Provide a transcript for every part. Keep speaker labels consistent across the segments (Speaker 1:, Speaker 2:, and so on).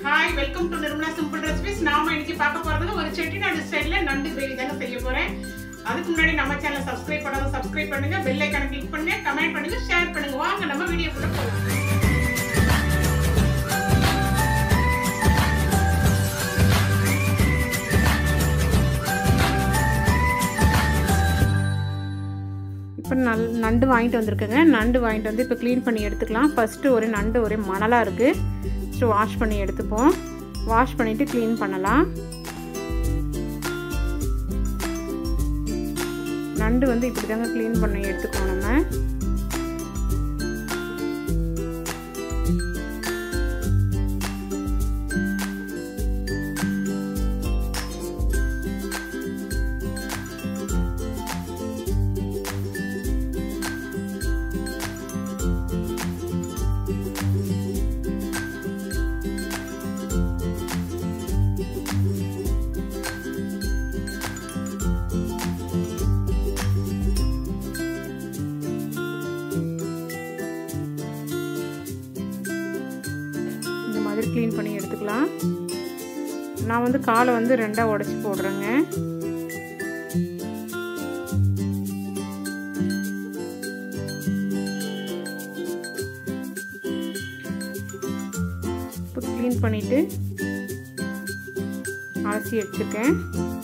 Speaker 1: hi welcome to Nirmala simple recipes நாம இன்னைக்கு பார்க்க போறது ஒரு செட்டிநாடு ஸ்டைல்ல நண்டு கிரேவி தாங்க செய்ய போறேன் அதுக்கு முன்னாடி நம்ம சேனலை சப்ஸ்கிரைப் பண்ணாத சப்ஸ்கிரைப் பண்ணுங்க பெல் ஐக்கான கிளிக் பண்ணுங்க கமெண்ட் பண்ணுங்க ஷேர் பண்ணுங்க வாங்க நம்ம வீடியோக்குள்ள போகலாம் இப்போ நல் நண்டு வாங்கிட்டு வந்திருக்கேங்க நண்டு வாங்கிட்டு வந்து இப்போ க்ளீன் பண்ணி எடுத்துக்கலாம் ஃபஸ்ட்டு ஒரே நண்டு ஒரே மணலாக இருக்குது ஃபஸ்ட்டு வாஷ் பண்ணி எடுத்துப்போம் வாஷ் பண்ணிவிட்டு க்ளீன் பண்ணலாம் நண்டு வந்து இப்படி தாங்க க்ளீன் பண்ணி எடுத்துக்கணும் நம்ம இந்த மாதிரி க்ளீன் பண்ணி எடுத்துக்கலாம் நான் வந்து காலை வந்து ரெண்டாக உடச்சி போடுறேங்க இப்போ க்ளீன் பண்ணிவிட்டு அலசி எடுத்துருக்கேன்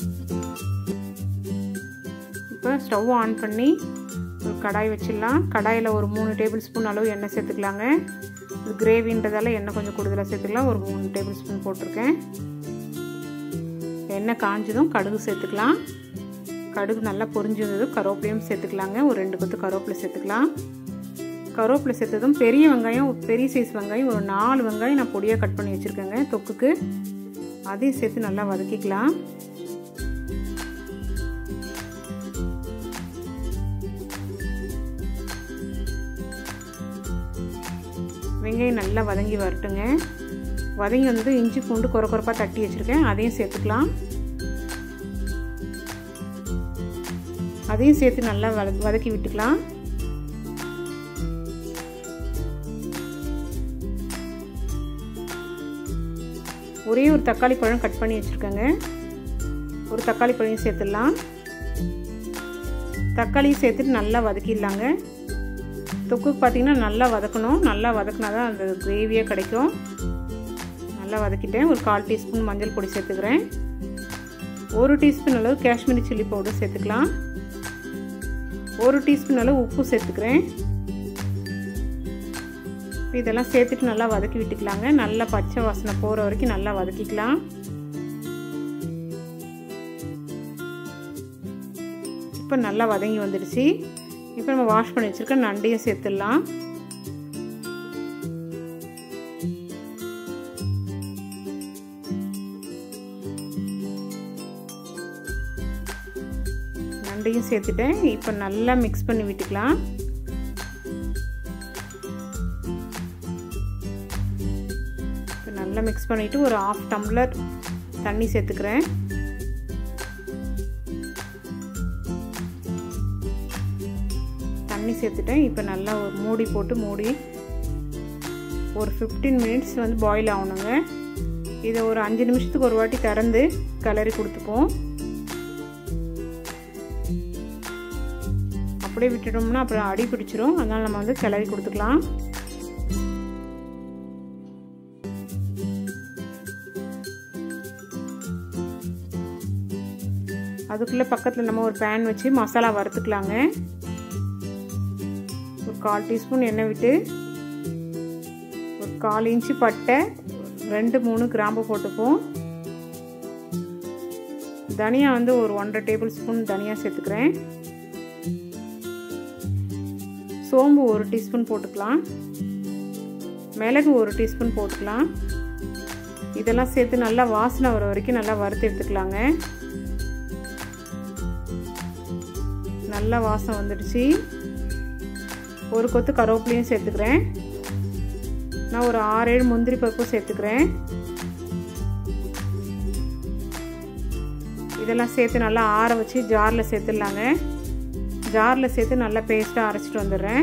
Speaker 1: இப்போ ஸ்டவ் ஆன் பண்ணி ஒரு கடாய் வச்சிடலாம் கடாயில் ஒரு மூணு டேபிள் ஸ்பூன் அளவு எண்ணெய் சேர்த்துக்கலாங்க இது கிரேவின்றதால எண்ணெய் கொஞ்சம் கூடுதலாக சேர்த்துக்கலாம் ஒரு மூணு டேபிள் ஸ்பூன் போட்டிருக்கேன் எண்ணெய் காஞ்சதும் கடுகு சேர்த்துக்கலாம் கடுகு நல்லா பொரிஞ்சதும் கருவேப்பிலையும் சேர்த்துக்கலாங்க ஒரு ரெண்டு கொத்து கருவேப்பிலை சேர்த்துக்கலாம் கருவேப்பிலை சேர்த்ததும் பெரிய வெங்காயம் பெரிய சைஸ் வெங்காயம் ஒரு நாலு வெங்காயம் நான் பொடியாக கட் பண்ணி வச்சுருக்கேங்க தொக்குக்கு அதையும் சேர்த்து நல்லா வதக்கிக்கலாம் வெங்காயம் நல்லா வதங்கி வரட்டுங்க வதங்கி வந்து இஞ்சி பூண்டு குறை குறைப்பாக தட்டி வச்சுருக்கேன் அதையும் சேர்த்துக்கலாம் அதையும் சேர்த்து நல்லா வத வதக்கி விட்டுக்கலாம் ஒரே ஒரு தக்காளி பழம் கட் பண்ணி வச்சுருக்கேங்க ஒரு தக்காளி பழம் சேர்த்துடலாம் தக்காளியும் சேர்த்துட்டு நல்லா வதக்கிடலாங்க தொக்குக்கு பார்த்தீங்கன்னா நல்லா வதக்கணும் நல்லா வதக்கினா தான் அந்த கிரேவியாக கிடைக்கும் நல்லா வதக்கிட்டேன் ஒரு கால் டீஸ்பூன் மஞ்சள் பொடி சேர்த்துக்கிறேன் ஒரு டீஸ்பூன் அளவு காஷ்மீரி சில்லி பவுடர் சேர்த்துக்கலாம் ஒரு டீஸ்பூன் அளவு உப்பு சேர்த்துக்கிறேன் இதெல்லாம் சேர்த்துட்டு நல்லா வதக்கி விட்டுக்கலாங்க நல்லா பச்சை வாசனை போகிற வரைக்கும் நல்லா வதக்கிக்கலாம் இப்போ நல்லா வதங்கி வந்துடுச்சு இப்போ நம்ம வாஷ் பண்ணி வச்சுருக்க நண்டையும் சேர்த்துடலாம் நண்டையும் சேர்த்துட்டேன் இப்போ நல்லா மிக்ஸ் பண்ணி விட்டுக்கலாம் இப்போ நல்லா மிக்ஸ் பண்ணிவிட்டு ஒரு ஆஃப் டம்ளர் தண்ணி சேர்த்துக்கிறேன் தண்ணி சேர்த்துட்டேன் இப்போ நல்லா ஒரு மூடி போட்டு மூடி ஒரு ஃபிஃப்டீன் மினிட்ஸ் வந்து பாயில் ஆகணுங்க இதை ஒரு அஞ்சு நிமிஷத்துக்கு ஒரு வாட்டி திறந்து கிளறி கொடுத்துப்போம் அப்படியே விட்டுட்டோம்னா அப்புறம் அடி பிடிச்சிரும் அதனால் நம்ம வந்து கிளறி கொடுத்துக்கலாம் அதுக்குள்ளே பக்கத்தில் நம்ம ஒரு பேன் வச்சு மசாலா வறுத்துக்கலாங்க ஒரு கால் டீஸ்பூன் எண்ணெய் விட்டு ஒரு கால் இன்ச்சு பட்டை ரெண்டு மூணு கிராம்பு போட்டுப்போம் தனியா வந்து ஒரு ஒன்றரை டேபிள் ஸ்பூன் தனியா சேர்த்துக்கிறேன் சோம்பு ஒரு டீஸ்பூன் போட்டுக்கலாம் மிளகு ஒரு டீஸ்பூன் போட்டுக்கலாம் இதெல்லாம் சேர்த்து நல்லா வாசனை வர வரைக்கும் நல்லா வறுத்து எடுத்துக்கலாங்க நல்லா வாசம் வந்துடுச்சு ஒரு கொத்து கருவேப்பிலையும் சேர்த்துக்கிறேன் நான் ஒரு ஆறு ஏழு முந்திரி பருப்பும் சேர்த்துக்கிறேன் இதெல்லாம் சேர்த்து நல்லா ஆற வச்சு ஜாரில் சேர்த்துடலாங்க ஜாரில் சேர்த்து நல்லா பேஸ்ட்டாக அரைச்சிட்டு வந்துடுறேன்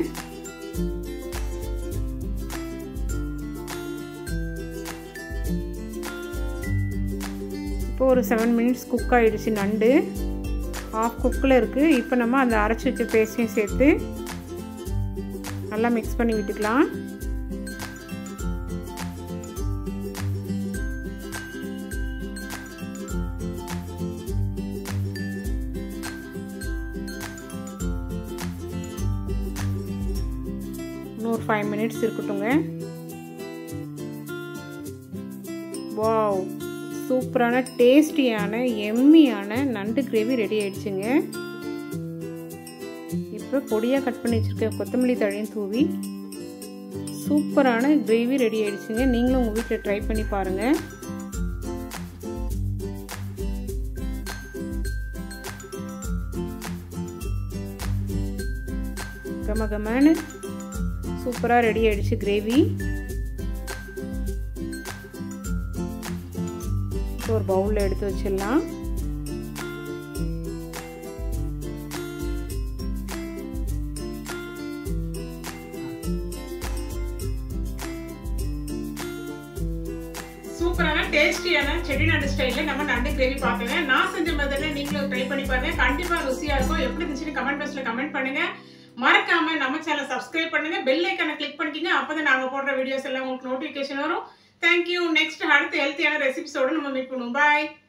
Speaker 1: இப்போ ஒரு செவன் மினிட்ஸ் குக் ஆகிடுச்சு நண்டு ஆஃப் குக்கில் இருக்குது இப்போ நம்ம அந்த அரைச்சி வச்ச பேஸ்டையும் சேர்த்து நல்லா மிக்ஸ் பண்ணி விட்டுக்கலாம் இன்னொரு ஃபைவ் மினிட்ஸ் இருக்கட்டுங்க வாவ் சூப்பரான டேஸ்டியான எம்மியான நண்டு கிரேவி ரெடி ஆயிடுச்சுங்க இப்போ பொடியாக கட் பண்ணி வச்சுருக்க கொத்தமல்லி தழையும் தூவி சூப்பரான கிரேவி ரெடி ஆயிடுச்சுங்க நீங்களும் உங்கள் வீட்டில் ட்ரை பண்ணி பாருங்கள் கம கமன்னு சூப்பராக ரெடி ஆயிடுச்சு கிரேவி ஒரு பவுலில் எடுத்து வச்சிடலாம்
Speaker 2: சூப்பரான டேஸ்டியான செட்டிநாடு ஸ்டைலில் நம்ம நண்டு கிரேவி பார்த்துங்க நான் செஞ்ச மெத்தடில் நீங்களும் ட்ரை பண்ணி பாருங்க கண்டிப்பாக ருசியாக இருக்கும் எப்படி இருந்துச்சுன்னு கமெண்ட் பாக்ஸில் கமெண்ட் பண்ணுங்க மறக்காம நம்ம சேனல் சப்ஸ்கிரைப் பண்ணுங்க பெல் ஐக்கனை கிளிக் பண்ணிக்கிங்க அப்போ தான் நாங்கள் போடுற வீடியோஸ் எல்லாம் உங்களுக்கு நோட்டிஃபிகேஷன் வரும் தேங்க்யூ நெக்ஸ்ட் அடுத்த ஹெல்த்தியான ரெசிபிஸோடு நம்ம மீட் பண்ணுவோம் பாய்